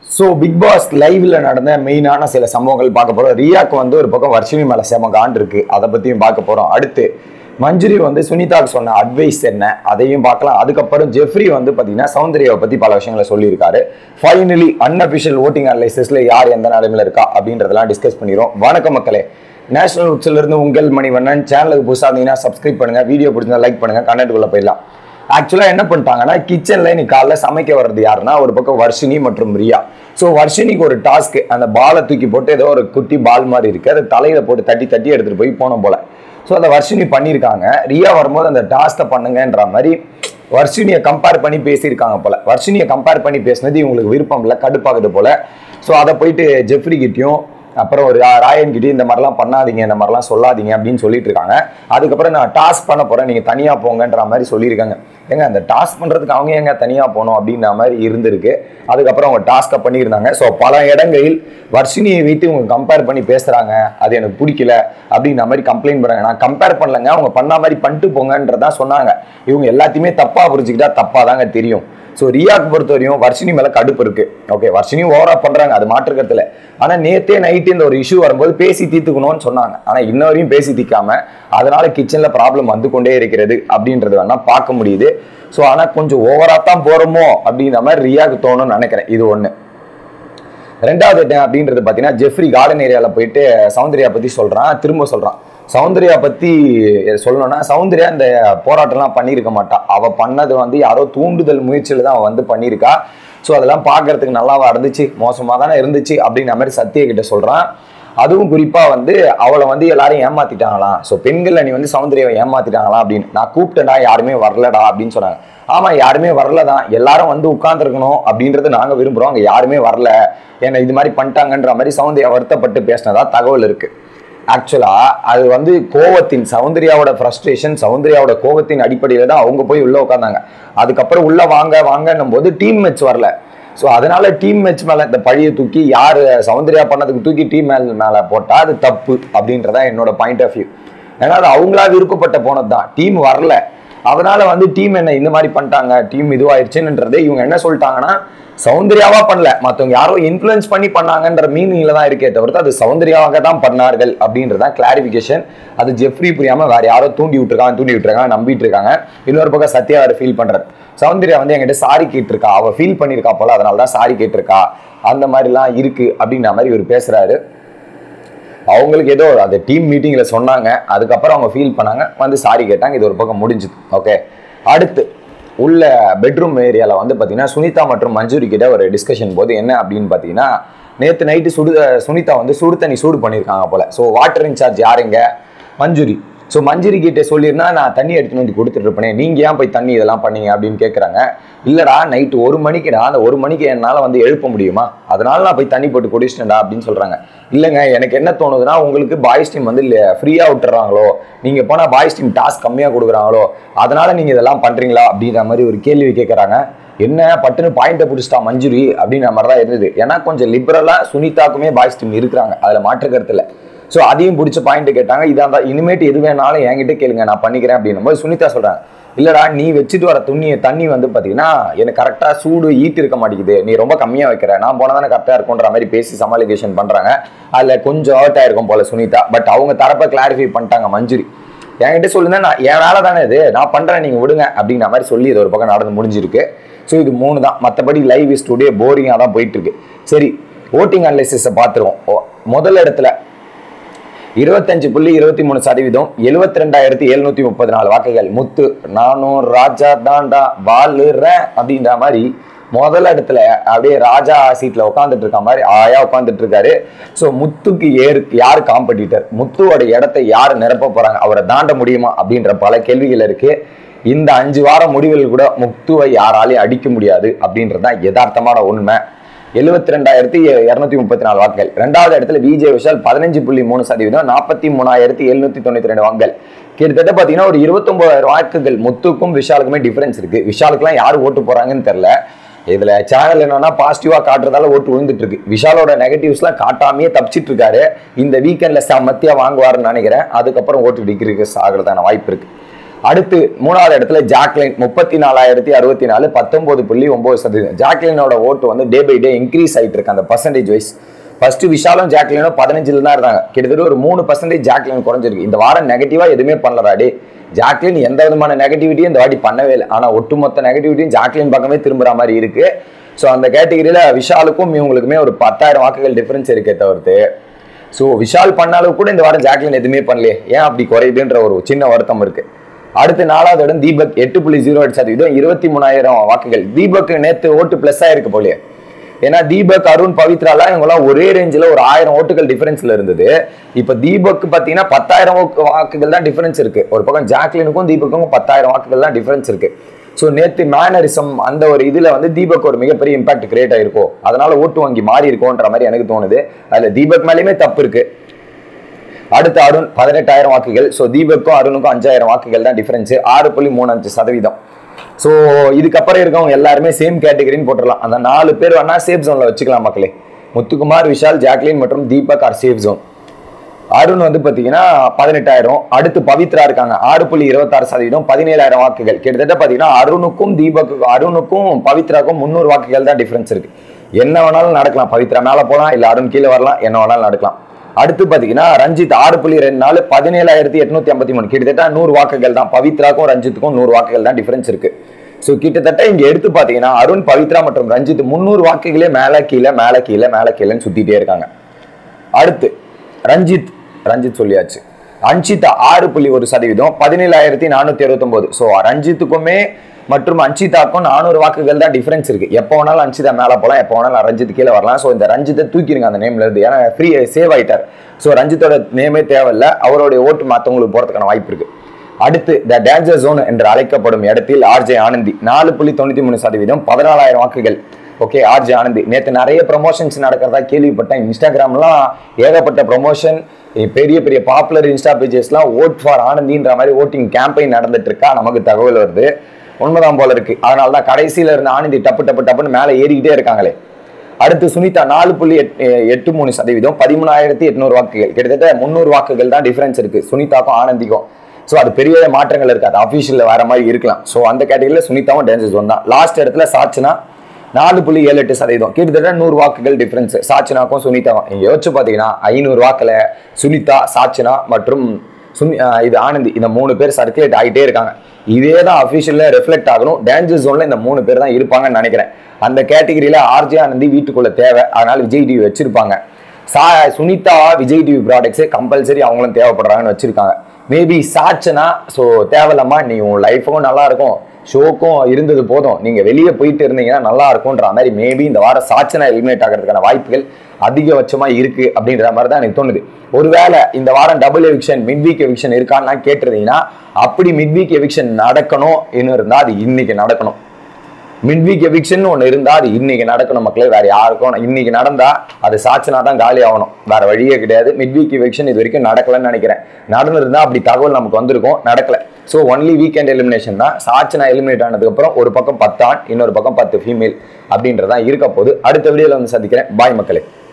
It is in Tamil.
ஸோ பிக் பாஸ் லைவ்ல நடந்த மெயினான சில சம்பவங்கள் பார்க்க போறோம் ரியாக்கு வந்து ஒரு பக்கம் வர்ஷினி மேல செம காண்டு இருக்கு அதை பத்தியும் பார்க்க போறோம் அடுத்து மஞ்சுரி வந்து சுனிதாக்கு சொன்ன அட்வைஸ் என்ன அதையும் பார்க்கலாம் அதுக்கப்புறம் ஜெஃப்ரி வந்து பார்த்தீங்கன்னா சௌந்தர்யாவை பத்தி பல விஷயங்களை சொல்லியிருக்காரு ஃபைனலி அன்அபிஷியல் ஓட்டிங் அனலைசிஸ்ல யார் எந்த நிலைமையில இருக்கா அப்படின்றதெல்லாம் டிஸ்கஸ் பண்ணிடுவோம் வணக்கம் மக்களே நேஷனல் உட்ஸ்ல இருந்து உங்கள் மணிவண்ணன் சேனலுக்கு புதுசாக இருந்தீங்கன்னா சப்ஸ்கிரைப் பண்ணுங்க வீடியோ பிடிச்சா லைக் பண்ணுங்க கண்டென்ட் குள்ள போயிடலாம் ஆக்சுவலாக என்ன பண்ணிட்டாங்கன்னா கிச்சனில் இன்னைக்கு காலைல சமைக்க வர்றது யாருன்னா ஒரு பக்கம் வர்ஷினி மற்றும் ரியா ஸோ வர்ஷினிக்கு ஒரு டாஸ்க் அந்த பாலை தூக்கி போட்டு ஏதோ ஒரு குட்டி பால் மாதிரி இருக்கு அதை தலையில போட்டு தட்டி தட்டி எடுத்துட்டு போய் போன போல ஸோ அதை வர்ஷினி பண்ணியிருக்காங்க ரியா வரும்போது அந்த டாஸ்க்கை பண்ணுங்கன்ற மாதிரி வர்ஷினியை கம்பேர் பண்ணி பேசியிருக்காங்க போல வர்ஷினியை கம்பேர் பண்ணி பேசினது இவங்களுக்கு விருப்பம் இல்லை கடுப்பாகுது போல ஸோ அதை போயிட்டு ஜெஃப்ரி கிட்டயும் அப்புறம் ஒரு ரா- ராயன் கிட்டே இந்த மாதிரிலாம் பண்ணாதீங்க இந்த மாதிரிலாம் சொல்லாதீங்க அப்படின்னு சொல்லிட்டு இருக்காங்க அதுக்கப்புறம் நான் டாஸ்க் பண்ண போறேன் நீங்க தனியா போங்கன்ற மாதிரி சொல்லியிருக்காங்க ஏங்க அந்த டாஸ்க் பண்றதுக்கு அவங்க ஏங்க தனியா போகணும் அப்படின்ற மாதிரி இருந்திருக்கு அதுக்கப்புறம் அவங்க டாஸ்க்கை பண்ணியிருந்தாங்க ஸோ பல இடங்களில் வர்ஷினியை வைத்து இவங்க கம்பேர் பண்ணி பேசுறாங்க அது எனக்கு பிடிக்கல அப்படின்ற மாதிரி கம்ப்ளைண்ட் பண்ணாங்க நான் கம்பேர் பண்ணலங்க அவங்க பண்ண மாதிரி பண்ணிட்டு போங்கன்றதா சொன்னாங்க இவங்க எல்லாத்தையுமே தப்பா புரிஞ்சுக்கிட்டா தப்பா தாங்க தெரியும் ஸோ ரியாக்கு பொறுத்த வரையும் வர்ஷினி மேல கடுப்பு இருக்கு ஓகே வர்ஷினி ஓவரா பண்றாங்க அது மாற்றுக்கிறதுல ஆனா நேத்தே நைட்டு இந்த ஒரு இஷ்யூ வரும்போது பேசி தீர்த்துக்கணும்னு சொன்னாங்க ஆனா இன்ன வரையும் பேசி தீர்க்காம அதனால கிச்சன்ல ப்ராப்ளம் வந்து கொண்டே இருக்கிறது அப்படின்றது வேணா பார்க்க முடியுது ஸோ ஆனா கொஞ்சம் ஓவரா தான் போறோமோ அப்படின்ற மாதிரி ரியாக்கு தோணும்னு நினைக்கிறேன் இது ஒண்ணு ரெண்டாவது என்ன அப்படின்றது பார்த்தீங்கன்னா ஜெஃப்ரி கார்டன் ஏரியாவில் போயிட்டு சௌந்தர்யா பற்றி சொல்கிறான் திரும்ப சொல்கிறான் சௌந்தர்யா பற்றி சொல்லணும்னா சௌந்தர்யா இந்த போராட்டம்லாம் பண்ணியிருக்க மாட்டா அவள் பண்ணது வந்து யாரோ தூண்டுதல் முயற்சியில் தான் அவள் வந்து பண்ணியிருக்கா ஸோ அதெல்லாம் பார்க்கறதுக்கு நல்லாவா இருந்துச்சு மோசமாக தானே இருந்துச்சு அப்படின்ற மாதிரி சத்திய கிட்ட சொல்கிறான் அதுவும் குறிப்பாக வந்து அவளை வந்து எல்லாரும் ஏமாத்திட்டாங்களாம் ஸோ பெண்கள் அணி வந்து சௌந்தர்யாவை ஏமாத்திட்டாங்களாம் அப்படின்னு நான் கூப்பிட்டேன்டா யாருமே வரலடா அப்படின்னு சொன்னாங்க ஆமா யாருமே வரல தான் எல்லாரும் வந்து உட்கார்ந்துருக்கணும் அப்படின்றது நாங்க விரும்புறோம் அங்க யாருமே வரல ஏன்னா இது மாதிரி பண்ணிட்டாங்கன்ற மாதிரி சௌந்தர்யா வருத்தப்பட்டு பேசினதா தகவல் இருக்கு ஆக்சுவலா அது வந்து கோவத்தின் சௌந்தர்யாவோட ஃப்ரஸ்ட்ரேஷன் சௌந்தர்யாவோட கோவத்தின் அடிப்படையில தான் அவங்க போய் உள்ள உட்காந்தாங்க அதுக்கப்புறம் உள்ள வாங்க வாங்கன்னும் போது டீம் மேட்ச் வரல ஸோ அதனால டீம் மேட்ச் மேல இந்த பழியை தூக்கி யார் சௌந்தர்யா பண்ணதுக்கு தூக்கி டீம் மேல் மேல போட்டா அது தப்பு அப்படின்றதா என்னோட பாயிண்ட் ஆஃப் வியூ ஏன்னா அது அவங்களா விருப்பப்பட்ட போனது தான் டீம் வரல அதனால வந்து டீம் என்ன இந்த மாதிரி பண்ணிட்டாங்க டீம் இதுவாயிருச்சுன்றதே இவங்க என்ன சொல்லிட்டாங்கன்னா சௌந்தர்யாவா பண்ணல மத்தவங்க யாரோ இன்ஃப்ளூயன்ஸ் பண்ணி பண்ணாங்கன்ற மீனிங்ல தான் இருக்கே தவிர்த்து அது சௌந்தர்யாவாக தான் பண்ணார்கள் அப்படின்றதான் கிளாரிபிகேஷன் அது ஜெஃப்ரி புரியாம வேற யாரோ தூண்டி விட்டுருக்காங்க தூண்டி விட்டுருக்காங்க நம்பிட்டு இருக்காங்க இன்னொரு பக்கம் சத்யா வேற ஃபீல் பண்றாரு சௌந்தர்யா வந்து என்கிட்ட சாரி கேட்டிருக்கா அவ ஃபீல் பண்ணியிருக்கா போல அதனால தான் சாரி கேட்டிருக்கா அந்த மாதிரிலாம் இருக்கு அப்படின்ற மாதிரி இவர் பேசுறாரு அவங்களுக்கு ஏதோ அந்த டீம் மீட்டிங்ல சொன்னாங்க அதுக்கப்புறம் அவங்க ஃபீல் பண்ணாங்க வந்து சாரி கேட்டாங்க இது ஒரு பக்கம் முடிஞ்சுது ஓகே அடுத்து உள்ள பெட்ரூம் ஏரியாவில் வந்து பார்த்தீங்கன்னா சுனிதா மற்றும் மஞ்சூரி கிட்ட ஒரு டிஸ்கஷன் போது என்ன அப்படின்னு பார்த்தீங்கன்னா நேற்று நைட்டு சுடு சுனிதா வந்து சுடு தண்ணி சூடு பண்ணியிருக்காங்க போல ஸோ வாட்டர் இன்சார்ஜ் யாருங்க மஞ்சுரி ஸோ மஞ்சுரி கிட்ட சொல்லியிருந்தா நான் தண்ணி எடுத்துன்னு வந்து கொடுத்துட்டு இருப்பேனே நீங்க ஏன் போய் தண்ணி இதெல்லாம் பண்ணீங்க அப்படின்னு கேட்குறாங்க இல்லடா நைட்டு ஒரு மணிக்குடா அந்த ஒரு மணிக்கு என்னால் வந்து எழுப்ப முடியுமா அதனால நான் போய் தண்ணி போட்டு குடிச்சிட்டேன்டா அப்படின்னு சொல்றாங்க இல்லைங்க எனக்கு என்ன தோணுதுன்னா உங்களுக்கு பாய்ஸ் டீம் வந்து ஃப்ரீயாக விட்டுறாங்களோ நீங்க போனால் பாய்ஸ் டீம் டாஸ்க் கம்மியாக கொடுக்குறாங்களோ அதனால நீங்க இதெல்லாம் பண்றீங்களா அப்படின்ற மாதிரி ஒரு கேள்வி கேட்குறாங்க என்ன பட்டுன்னு பாயிண்ட்டை பிடிச்சிட்டா மஞ்சுரி அப்படின்ற மாதிரி தான் இருந்தது ஏன்னா கொஞ்சம் லிபரலா சுனிதாக்குமே பாய்ஸ் டீம் இருக்கிறாங்க அதுல மாற்று கருத்துல ஸோ அதையும் பிடிச்ச பாயிண்ட் கேட்டாங்க இதான் தான் இனிமேட்டு எது வேணாலும் என்கிட்ட கேளுங்க நான் பண்ணிக்கிறேன் அப்படின்னும் போது சுனிதா சொல்றாங்க இல்லடா நீ வச்சுட்டு வர துணியை தண்ணி வந்து பாத்தீங்கன்னா எனக்கு கரெக்டா சூடு ஈட்டு இருக்க மாட்டேங்குது நீ ரொம்ப கம்மியா வைக்கிற நான் போனா தானே கரெக்டா இருக்கும்ன்ற மாதிரி பேசி சமாளிகேஷன் பண்றாங்க அதுல கொஞ்சம் ஹர்ட் ஆயிருக்கும் போல சுனிதா பட் அவங்க தரப்ப கிளாரிஃபை பண்ணிட்டாங்க மஞ்சுரி என்கிட்ட சொல்லுங்க நான் என் வேலை தானே இது நான் பண்றேன் நீங்க விடுங்க அப்படிங்கிற மாதிரி சொல்லி இது ஒரு பக்கம் நடந்து முடிஞ்சிருக்கு ஸோ இது மூணு தான் மற்றபடி லைவ் இஸ் டுடே போரிங்காக தான் போயிட்டு இருக்கு சரி ஓட்டிங் அனலைசிஸை பார்த்துருவோம் ஓ, முதல் இடத்துல இருபத்தஞ்சு புள்ளி இருபத்தி மூணு சதவீதம் எழுபத்தி ரெண்டாயிரத்தி எழுநூத்தி முப்பது நாலு வாக்குகள் முத்து நானும் ராஜா தாண்டா வாழுறேன் அப்படின்ற மாதிரி முதல் இடத்துல அப்படியே ராஜா சீட்ல உட்காந்துட்டு இருக்க மாதிரி ஆயா உட்காந்துட்டு இருக்காரு ஸோ முத்துக்கு ஏறு யார் காம்படிட்டர் முத்துவோட இடத்தை யார் நிரப்ப போறாங்க அவரை தாண்ட முடியுமா அப்படின்ற பல கேள்விகள் இருக்கு இந்த அஞ்சு வாரம் முடிவில் கூட முத்துவை யாராலையும் அடிக்க முடியாது அப்படின்றது தான் யதார்த்தமான உண்மை எழுபத்தி ரெண்டாயிரத்தி இருநூத்தி முப்பத்தி நாலு வாக்குகள் ரெண்டாவது இடத்துல விஜய் விஷால் பதினஞ்சு புள்ளி மூணு சதவீதம் நாற்பத்தி மூணாயிரத்தி எழுநூத்தி தொண்ணூத்தி ரெண்டு வாக்குகள் கிட்டத்தட்ட பாத்தீங்கன்னா ஒரு இருபத்தொன்பதாயிரம் வாக்குகள் முத்துக்கும் விஷாலுக்குமே டிஃபரன்ஸ் இருக்கு விஷாலுக்குலாம் யார் ஓட்டு போறாங்கன்னு தெரியல இதுல சேனல் என்னன்னா பாசிட்டிவா காட்டுறதால ஓட்டு விழுந்துட்டு இருக்கு விஷாலோட நெகட்டிவ்ஸ்லாம் காட்டாமையே தப்பிச்சிட்டு இருக்காரு இந்த வீக்கெண்ட்ல செம்மத்தியா வாங்குவாருன்னு நினைக்கிறேன் அதுக்கப்புறம் ஓட்டு டிகிரிக்கு ஆகிறதான வாய்ப்பு இருக்கு அடுத்து மூணாவது இடத்துல ஜாக்லின் முப்பத்தி நாலாயிரத்தி அறுபத்தி நாலு பத்தொன்பது புள்ளி ஒன்பது சதவீதம் ஜாக்லினோட ஓட்டு வந்து டே பை டே இன்க்ரீஸ் ஆயிட்டு இருக்கு அந்த பர்சன்டேஜ் வைஸ் ஃபர்ஸ்ட் விஷாலும் ஜாக்லினும் பதினஞ்சுல தான் இருந்தாங்க கிட்டத்தட்ட ஒரு மூணு பர்சன்டேஜ் ஜாக்லின் குறைஞ்சிருக்கு இந்த வாரம் நெகட்டிவா எதுவுமே பண்ணலடா டே ஜாக்லின் எந்த விதமான நெகட்டிவிட்டியும் இந்த வாட்டி பண்ணவே இல்லை ஆனா ஒட்டுமொத்த நெகட்டிவிட்டியும் ஜாக்லின் பக்கமே திரும்புற மாதிரி இருக்கு ஸோ அந்த கேட்டகரியில விஷாலுக்கும் இவங்களுக்குமே ஒரு பத்தாயிரம் வாக்குகள் டிஃபரன்ஸ் இருக்கே தவிர்த்து ஸோ விஷால் பண்ணாலும் கூட இந்த வாரம் ஜாக்லின் எதுவுமே பண்ணலையே ஏன் அப்படி குறையுதுன்ற ஒரு சின்ன வருத்தம் இருக்கு அடுத்து நாலாவது இடம் தீபக் எட்டு புள்ளி ஜீரோ எட்டு சதவீதம் இருபத்தி மூணாயிரம் வாக்குகள் தீபக் நேத்து ஓட்டு பிளஸ் ஆயிருக்கு போலயே ஏன்னா தீபக் அருண் பவித்ராலாம் இவங்கலாம் ஒரே ரேஞ்சில் ஒரு ஆயிரம் ஓட்டுகள் டிஃபரன்ஸ்ல இருந்தது இப்போ தீபக் பார்த்தீங்கன்னா பத்தாயிரம் வாக்கு- வாக்குகள் தான் டிஃபரன்ஸ் இருக்கு ஒரு பக்கம் ஜாக்லினுக்கும் தீபக்குக்கும் பத்தாயிரம் வாக்குகள் தான் டிஃபரன்ஸ் இருக்கு ஸோ நேத்து மேனரிசம் அந்த ஒரு இதுல வந்து தீபக் ஒரு மிகப்பெரிய இம்பாக்ட் கிரியேட் ஆயிருக்கும் அதனால ஓட்டு வங்கி மாறி இருக்கும்ன்ற மாதிரி எனக்கு தோணுது அதுல தீபக் மேலேயுமே தப்பு இருக்கு அடுத்து அருண் பதினெட்டாயிரம் வாக்குகள் ஸோ தீபக்கும் அருணுக்கும் அஞ்சாயிரம் வாக்குகள் தான் டிஃபரன்ஸ் ஆறு புள்ளி மூணு அஞ்சு சதவீதம் ஸோ இதுக்கப்புறம் இருக்கவங்க எல்லாருமே சேம் கேட்டகரின்னு போட்டுடலாம் அந்த நாலு பேர் வேணா சேஃப் ஜோன்ல வச்சுக்கலாம் மக்களே முத்துக்குமார் விஷால் ஜாக்லின் மற்றும் Deepak are safe zone Arun வந்து பாத்தீங்கன்னா பதினெட்டாயிரம் அடுத்து பவித்ரா இருக்காங்க ஆறு புள்ளி இருபத்தாறு சதவீதம் பதினேழாயிரம் வாக்குகள் கிட்டத்தட்ட பாத்தீங்கன்னா அருணுக்கும் தீபக்குக்கும் அருணுக்கும் பவித்ராக்கும் முந்நூறு வாக்குகள் தான் டிஃபரன்ஸ் இருக்கு என்ன வேணாலும் நடக்கலாம் பவித்ரா மேல போலாம் இல்ல அருண் கீழே வரலாம் என்ன வேணாலும் நடக்கலாம் அடுத்து பாத்தீங்கன்னா ரஞ்சித் ஆறு புள்ளி ரெண்டு நாலு பதினேழாயிரத்தி எட்நூத்தி ஐம்பத்தி மூணு கிட்டத்தட்ட நூறு வாக்குகள் தான் பவித்ராக்கும் ரஞ்சித்துக்கும் நூறு வாக்குகள் தான் டிஃபரன்ஸ் இருக்கு ஸோ கிட்டத்தட்ட இங்க எடுத்து பாத்தீங்கன்னா அருண் பவித்ரா மற்றும் ரஞ்சித் முந்நூறு வாக்குகளே மேல கீழே மேல கீழே மேல கீழேன்னு சுத்திட்டே இருக்காங்க அடுத்து ரஞ்சித் ரஞ்சித் சொல்லியாச்சு அன்சிதா ஆறு புள்ளி ஒரு சதவீதம் பதினேழாயிரத்தி நானூத்தி அறுபத்தொன்பது ஸோ ரஞ்சித்துக்குமே மற்றும் அன்சிதாக்கும் நானூறு வாக்குகள் தான் டிஃபரன்ஸ் இருக்கு எப்போ வேணாலும் அன்சிதா மேல போகலாம் எப்போ வேணாலும் ரஞ்சித் கீழே வரலாம் ஸோ இந்த ரஞ்சித்தை தூக்கிடுங்க அந்த நேம்ல இருந்து ஏன்னா ஃப்ரீ சேவ் ஆயிட்டார் ஸோ ரஞ்சித்தோட நேமே தேவையில்ல அவருடைய ஓட்டு மற்றவங்களுக்கு போறதுக்கான வாய்ப்பு இருக்கு அடுத்து த டேஞ்சர் ஜோன் என்று அழைக்கப்படும் இடத்தில் ஆர்ஜே ஆனந்தி நாலு புள்ளி தொண்ணூத்தி மூணு சதவீதம் பதினாலாயிரம் வாக்குகள் ஓகே ஆர்ஜே ஆனந்தி நேற்று நிறைய ப்ரொமோஷன்ஸ் நடக்கிறதா கேள்விப்பட்டேன் இன்ஸ்டாகிராம்லாம் ஏகப்பட்ட ப்ரொமோஷன் பெரிய பெரிய பாப்புலர் இன்ஸ்டா பேஜஸ்லாம் ஓட் ஃபார் ஆனந்தின்ற மாதிரி ஓட்டிங் கேம்பெயின் நடந்துட்டு இருக்கா நமக்கு தகவல் வருது உண்மைதான் போல இருக்கு அதனால தான் கடைசியில இருந்த ஆனந்தி டப்பு டப்பு டப்புன்னு மேலே ஏறிக்கிட்டே இருக்காங்களே அடுத்து சுனிதா நாலு புள்ளி எட்- எட்டு மூணு சதவீதம் பதிமூணாயிரத்தி எட்நூறு வாக்குகள் கிட்டத்தட்ட முந்நூறு வாக்குகள் தான் டிஃபரன்ஸ் இருக்கு சுனிதாக்கும் ஆனந்திக்கும் ஸோ அது பெரிய மாற்றங்கள் இருக்காது அஃபீஷியலில் வேற மாதிரி இருக்கலாம் ஸோ அந்த கேட்டகரியில் சுனிதாவும் டேஞ்சர்ஸ் ஒன் தான் லாஸ்ட் இடத்துல சாட்சினா நாலு புள்ளி ஏழு எட்டு சதவீதம் கிட்டத்தட்ட நூறு வாக்குகள் டிஃபரன்ஸ் சாட்சினாக்கும் சுனிதாவும் இங்கே யோசிச்சு பார்த்தீங்கன்னா ஐநூறு வாக்கில் சுனிதா சாட்சினா மற்றும் சுனி ஆஹ் இது ஆனந்தி இந்த மூணு பேர் சர்க்குலேட் ஆகிட்டே இருக்காங்க இதே தான் அஃபிஷியலில் ரிஃப்ளெக்ட் ஆகணும் டேஞ்சர் ஜோனில் இந்த மூணு பேர் தான் இருப்பாங்கன்னு நினைக்கிறேன் அந்த கேட்டகரியில் ஆர்ஜே ஆனந்தி வீட்டுக்குள்ள தேவை அதனால விஜய் டிவி வச்சிருப்பாங்க சா சுனிதா விஜய் டிவி ப்ராடக்ட்ஸே கம்பல்சரி அவங்களும் தேவைப்படுறாங்கன்னு வச்சிருக்காங்க மேபி சாட்சனா ஸோ தேவையில்லாமா நீ உன் லைஃபும் நல்லா இருக்கும் ஷோக்கும் இருந்தது போதும் நீங்க வெளியே போயிட்டு இருந்தீங்கன்னா நல்லா இருக்கும்ன்ற மாதிரி மேபி இந்த வாரம் சாட்சனா எலிமினேட் ஆகிறதுக்கான வாய்ப்புகள் அதிகபட்சமா இருக்கு அப்படின்ற மாதிரி தான் எனக்கு தோணுது ஒருவேளை இந்த வாரம் double eviction mid week eviction இருக்கான்னு கேட்டிருந்தீங்கன்னா அப்படி மிட் வீக் எவிக்ஷன் நடக்கணும் இன்னும் இருந்தா அது இன்னைக்கு நடக்கணும் மிட் வீக் எவிக்ஷன் ஒன்று இருந்தா அது இன்னைக்கு நடக்கணும் மக்களே வேற யாருக்கும் இன்னைக்கு நடந்தா அது சாட்சினா தான் காலி ஆகணும் வேற வழியே கிடையாது மிட் வீக் எவிக்ஷன் இது வரைக்கும் நடக்கலன்னு நினைக்கிறேன் நடந்திருந்தா அப்படி தகவல் நமக்கு வந்திருக்கும் நடக்கல ஸோ ஒன்லி வீக்கெண்ட் எலிமினேஷன் தான் சாட்சினா எலிமினேட் ஆனதுக்கப்புறம் ஒரு பக்கம் பத்து ஆண் இன்னொரு பக்கம் பத்து ஃபீமேல் அப்படின்றதான் இருக்க போது அடுத்த வீடியோல வந்து சந்திக்கிறேன் பாய் மக்களே